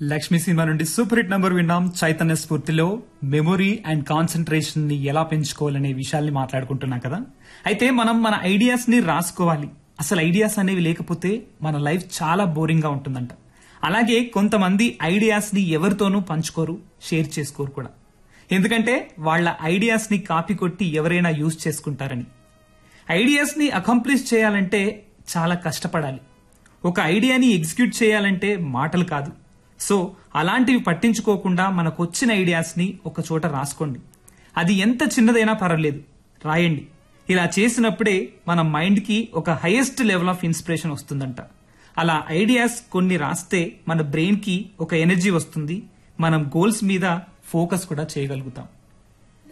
Lakshmi cinema నుండి super hit number విన్నాం చైతన్య స్ఫూర్తిలో మెమొరీ అండ్ కాన్సన్ట్రేషన్ ని ఎలా పెంచుకోవాలనే విషయాల్ని మాట్లాడుకుంటున్నాం కదా అయితే మనం మన ఐడియాస్ ని రాసుకోవాలి అసలు ఐడియాస్ అనేవి లేకపోతే మన లైఫ్ చాలా బోరింగ్ గా ఉంటుందంట అలాగే కొంతమంది ఐడియాస్ ని ఎవరితోనూ పంచుకోరు షేర్ చేసుకోరు కూడా ఎందుకంటే వాళ్ళ ఐడియాస్ ని కాపీ కొట్టి ఎవరైనా యూజ్ చేసుకుంటారని ఐడియాస్ ని అకంప్లిష్ చేయాలంటే చాలా కష్టపడాలి ఒక ఐడియాని ఎగ్జిక్యూట్ చేయాలంటే మాటలు కాదు సో అలాంటివి పట్టించుకోకుండా మనకు వచ్చిన ఐడియాస్ ని ఒక చోట రాసుకోండి అది ఎంత చిన్నదైనా పర్వాలేదు రాయండి ఇలా చేసినప్పుడే మన మైండ్ కి ఒక హైయెస్ట్ లెవెల్ ఆఫ్ ఇన్స్పిరేషన్ వస్తుందంట అలా ఐడియాస్ కొన్ని రాస్తే మన బ్రెయిన్ కి ఒక ఎనర్జీ వస్తుంది మనం గోల్స్ మీద ఫోకస్ కూడా చేయగలుగుతాం